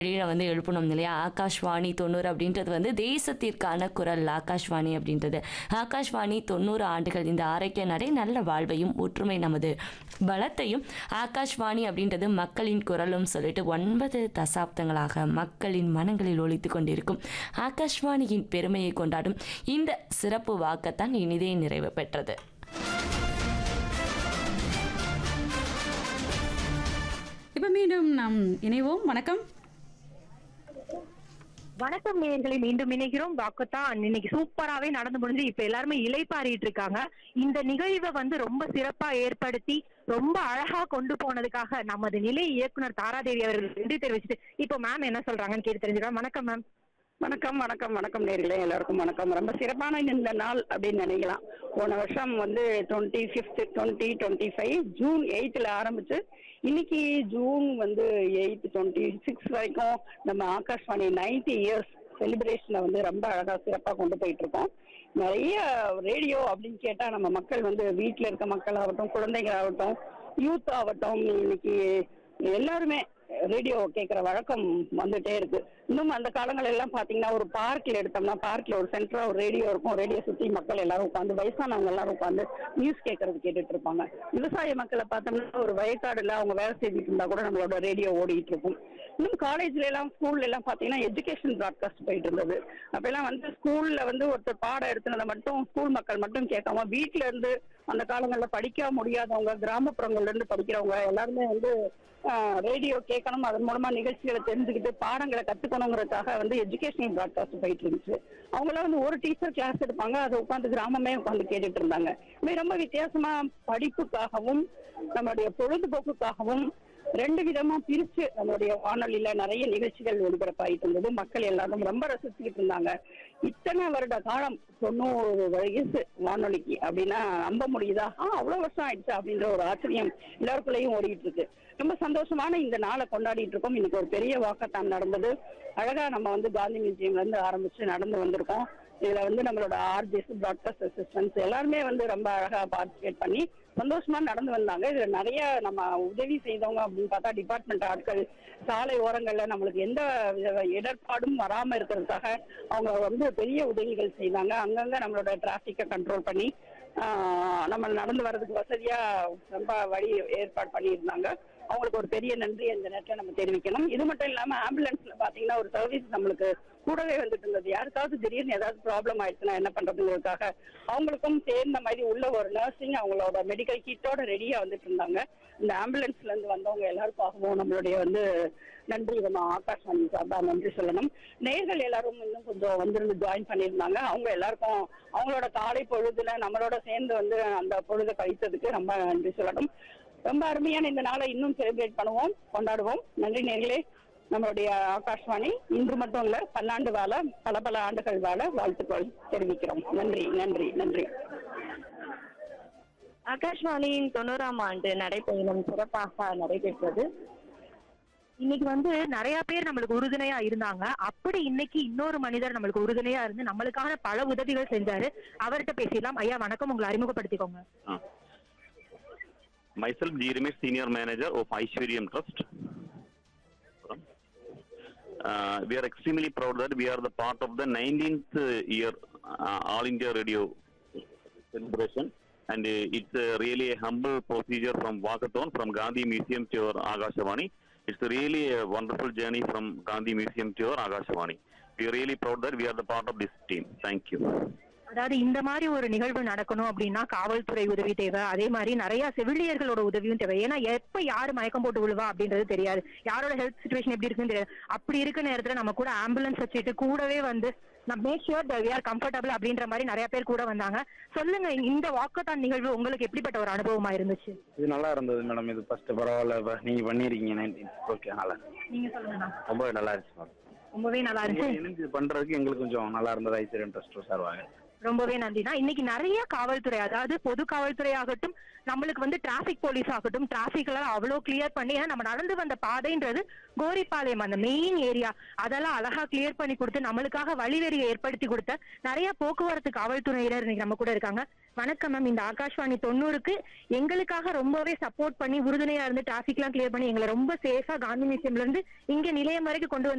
வெளியில வந்து எழுப்பணும் இல்லையா ஆகாஷ்வாணி தொண்ணூறு அப்படின்றது வந்து தேசத்திற்கான குரல் ஆகாஷ்வாணி அப்படின்றது ஆகாஷ்வாணி தொண்ணூறு ஆண்டுகள் இந்த ஆரோக்கிய நடை நல்ல வாழ்வையும் ஒற்றுமை நமது பலத்தையும் ஆகாஷ்வாணி அப்படின்றது மக்களின் குரலும் சொல்லிட்டு ஒன்பது தசாப்தங்களாக மக்களின் மனங்களில் ஒலித்து கொண்டிருக்கும் ஆகாஷ்வாணியின் பெருமையை கொண்டாடும் இந்த சிறப்பு வாக்கத்தான் இனிதே நிறைவு பெற்றது இப்ப மீண்டும் நாம் இணைவோம் வணக்கம் வணக்கம் நேயர்களை மீண்டும் இணைகிறோம் வாக்குத்தான் இன்னைக்கு சூப்பராவே நடந்து முடிஞ்சு இப்ப எல்லாருமே இலைப்பாரிட்டு இருக்காங்க இந்த நிகழ்வை வந்து ரொம்ப சிறப்பா ஏற்படுத்தி ரொம்ப அழகா கொண்டு போனதுக்காக நமது நிலை இயக்குனர் தாராதேவி அவர்கள் நன்றி தெரிவிச்சுட்டு இப்போ மேம் என்ன சொல்றாங்கன்னு கேட்டு தெரிஞ்சுக்கலாம் வணக்கம் மேம் வணக்கம் வணக்கம் வணக்கம் நேர்களே எல்லாருக்கும் வணக்கம் ரொம்ப சிறப்பான இந்த நாள் அப்படின்னு நினைக்கலாம் போன வருஷம் வந்து twenty fifth twenty twenty five June எயித்தில் ஆரம்பிச்சு இன்னைக்கு ஜூன் வந்து எயிட் டுவெண்ட்டி சிக்ஸ் வரைக்கும் நம்ம ஆகாஷ்வாணி நைன்டி இயர்ஸ் செலிப்ரேஷனை வந்து ரொம்ப அழகா சிறப்பாக கொண்டு போயிட்டு இருக்கோம் நிறைய ரேடியோ அப்படின்னு கேட்டா நம்ம மக்கள் வந்து வீட்டில் இருக்க மக்கள் ஆகட்டும் குழந்தைங்க ஆகட்டும் யூத் ஆகட்டும் இன்னைக்கு எல்லாருமே ரேடியோ கேட்குற வழக்கம் வந்துட்டே இருக்கு இன்னும் அந்த காலங்கள் எல்லாம் பார்த்தீங்கன்னா ஒரு பார்க்கில் எடுத்தோம்னா பார்க்கில் ஒரு சென்டரா ஒரு ரேடியோ இருக்கும் ரேடியோ சுற்றி மக்கள் எல்லாரும் உட்காந்து வயசானவங்க எல்லாரும் உட்காந்து நியூஸ் கேட்கறது கேட்டுட்டு இருப்பாங்க விவசாய மக்களை பார்த்தோம்னா ஒரு வயக்காடுல அவங்க வேலை செஞ்சுட்டு இருந்தா கூட நம்மளோட ரேடியோ ஓடிட்டு இருக்கும் இன்னும் காலேஜ்ல எல்லாம் ஸ்கூல்ல எல்லாம் பார்த்தீங்கன்னா எஜுகேஷன் ப்ராட்காஸ்ட் போயிட்டு இருந்தது அப்பெல்லாம் வந்து ஸ்கூல்ல வந்து ஒருத்தர் பாடம் எடுத்துனதை மட்டும் ஸ்கூல் மக்கள் மட்டும் கேட்காம வீட்ல இருந்து அந்த காலங்களில் படிக்க முடியாதவங்க கிராமப்புறங்கள்ல இருந்து படிக்கிறவங்க எல்லாருமே வந்து ரேடியோ கேட்கணும் அதன் மூலமா நிகழ்ச்சிகளை தெரிஞ்சுக்கிட்டு பாடங்களை கத்துக்கணுங்கிறதுக்காக வந்து எஜுகேஷனல் ப்ராட்காஸ்ட் போயிட்டு இருந்துச்சு அவங்களாம் வந்து ஒரு டீச்சர் கிளாஸ் எடுப்பாங்க அதை உட்காந்து கிராமமே உட்காந்து கேட்டுட்டு இருந்தாங்க இது ரொம்ப வித்தியாசமா படிப்புக்காகவும் நம்மளுடைய பொழுதுபோக்குக்காகவும் ரெண்டு விதமா பிரிச்சு நம்மளுடைய வானொலியில நிறைய நிகழ்ச்சிகள் ஒளிபரப்பாயிட்டு இருந்தது மக்கள் எல்லாரும் ரொம்ப ரசிச்சுக்கிட்டு இருந்தாங்க இத்தனை வருட காலம் தொண்ணூறு வயசு வானொலிக்கு அப்படின்னா நம்ப முடியுதா ஆ அவ்வளவு வருஷம் ஆயிடுச்சு அப்படின்ற ஒரு ஆச்சரியம் எல்லாருக்குள்ளேயும் ஓடிட்டு இருக்கு ரொம்ப சந்தோஷமான இந்த நாளை கொண்டாடிட்டு இருக்கோம் இன்னைக்கு ஒரு பெரிய வாக்கத்தான் நடந்தது அழகா நம்ம வந்து காந்தி மியூசியம்ல இருந்து ஆரம்பிச்சு நடந்து வந்திருக்கோம் இதுல வந்து நம்மளோட ஆர்ஜிஎஸ் ப்ராட்காஸ்ட் அசிஸ்டன்ஸ் எல்லாருமே வந்து ரொம்ப அழகா பார்ட்டிசிபேட் பண்ணி சந்தோஷமா நடந்து வந்தாங்க இதுல நிறைய நம்ம உதவி செய்தவங்க அப்படின்னு பார்த்தா டிபார்ட்மெண்ட் ஆட்கள் சாலை ஓரங்கள்ல நம்மளுக்கு எந்த வித இடர்பாடும் வராம இருக்கிறதுக்காக அவங்க வந்து பெரிய உதவிகள் செய்தாங்க அங்கங்க நம்மளோட டிராபிக்கை கண்ட்ரோல் பண்ணி ஆஹ் நம்ம நடந்து வர்றதுக்கு வசதியா ரொம்ப வழி ஏற்பாடு பண்ணியிருந்தாங்க அவங்களுக்கு ஒரு பெரிய நன்றி இந்த நேரத்தில் நம்ம தெரிவிக்கணும் இது மட்டும் இல்லாம ஆம்புலன்ஸ்ல பாத்தீங்கன்னா ஒரு சர்வீஸ் நம்மளுக்கு கூடவே வந்துட்டு இருந்தது யாருக்காவது திடீர்னு ஏதாவது ப்ராப்ளம் ஆயிடுச்சுன்னா என்ன பண்றதுங்கிறதுக்காக அவங்களுக்கும் சேர்ந்த மாதிரி உள்ள ஒரு நர்சிங் அவங்களோட மெடிக்கல் கிட்டோட ரெடியா வந்துட்டு இருந்தாங்க இந்த ஆம்புலன்ஸ்ல இருந்து வந்தவங்க எல்லாருக்காகவும் நம்மளுடைய வந்து நன்றி நம்ம ஆகாஷ்வாணி சார்பா நன்றி சொல்லணும் நேர்கள் எல்லாரும் இன்னும் கொஞ்சம் வந்திருந்து ஜாயின் பண்ணியிருந்தாங்க அவங்க எல்லாருக்கும் அவங்களோட காலை பொழுதுல நம்மளோட சேர்ந்து வந்து அந்த பொழுதை கழித்ததுக்கு ரொம்ப நன்றி சொல்லணும் ரொம்ப அருமையான இந்த நாளை இன்னும் செலிப்ரேட் பண்ணுவோம் கொண்டாடுவோம் நன்றி நேர்களே நம்மளுடைய ஆகாஷ்வாணி இன்று மட்டும் இல்ல பல்லாண்டு வாழ பல பல ஆண்டுகள் வாழ வாழ்த்துக்கள் தெரிவிக்கிறோம் நன்றி நன்றி நன்றி ஆகாஷ்வாணியின் தொண்ணூறாம் ஆண்டு நடைபயணம் சிறப்பாக நடைபெற்றது இன்னைக்கு வந்து நிறைய பேர் நம்மளுக்கு உறுதுணையா இருந்தாங்க அப்படி இன்னைக்கு இன்னொரு மனிதர் நம்மளுக்கு உறுதுணையா இருந்து நம்மளுக்கான பல உதவிகள் செஞ்சாரு அவர்கிட்ட பேசிடலாம் ஐயா வணக்கம் உங்களை அறிமுகப்படுத்திக்கோங்க Myself, G. Ramesh, Senior Manager of Aishwaryam Trust. Uh, we are extremely proud that we are the part of the 19th year uh, All India Radio celebration. And uh, it's uh, really a humble procedure from Walkathon, from Gandhi Museum to your Agashawani. It's really a wonderful journey from Gandhi Museum to your Agashawani. We are really proud that we are the part of this team. Thank you. அதாவது இந்த மாதிரி ஒரு நிகழ்வு நடக்கணும் அப்படின்னா காவல்துறை உதவி தேவை அதே மாதிரி நிறைய செவிலியர்களோட உதவியும் தேவை ஏன்னா எப்ப யாரு மயக்கம் போட்டு விழுவா அப்படின்றது தெரியாது யாரோட ஹெல்த் சுச்சுவேஷன் எப்படி இருக்குன்னு தெரியாது அப்படி இருக்க நேரத்துல நம்ம கூட ஆம்புலன்ஸ் வச்சுட்டு கூடவே வந்து நம்ம make sure we are comfortable அப்படின்ற மாதிரி நிறைய பேர் கூட வந்தாங்க சொல்லுங்க இந்த வாக்கத்தான் நிகழ்வு உங்களுக்கு எப்படிப்பட்ட ஒரு அனுபவமா இருந்துச்சு இது நல்லா இருந்தது மேடம் இது ஃபர்ஸ்ட் பரவாயில்ல இப்ப நீங்க பண்ணிருக்கீங்க நைன்டீன் ஓகே நல்லா நீங்க சொல்லுங்க ரொம்ப நல்லா இருந்துச்சு மேடம் ரொம்பவே நல்லா இருந்துச்சு இணைஞ்சு பண்றதுக்கு எங்களுக்கு கொஞ்சம் நல்லா இருந்தது ஐஸ்வர்யம் ட்ரஸ்ட் சார்பாங்க ரொம்பவே நன்றினா இன்னைக்கு நிறைய காவல்துறை அதாவது பொது காவல்துறை ஆகட்டும் நம்மளுக்கு வந்து டிராபிக் போலீஸ் ஆகட்டும் டிராபிக் எல்லாம் அவ்வளவு கிளியர் பண்ணி ஏன்னா நம்ம நடந்து வந்த பாதைன்றது கோரிப்பாளையம் அந்த மெயின் ஏரியா அதெல்லாம் அழகா கிளியர் பண்ணி கொடுத்து நம்மளுக்காக வழிவெறியை ஏற்படுத்தி கொடுத்த நிறைய போக்குவரத்து காவல்துறையினர் இன்னைக்கு நம்ம கூட இருக்காங்க வணக்கம் மேம் இந்த ஆகாஷ்வாணி தொண்ணூறுக்கு எங்களுக்காக ரொம்பவே சப்போர்ட் பண்ணி உறுதுணையா இருந்து டிராபிக் எல்லாம் கிளியர் பண்ணி எங்களை ரொம்ப சேஃபா காந்தி மியூசியம்ல இருந்து இங்க நிலையம் வரைக்கும் கொண்டு வந்து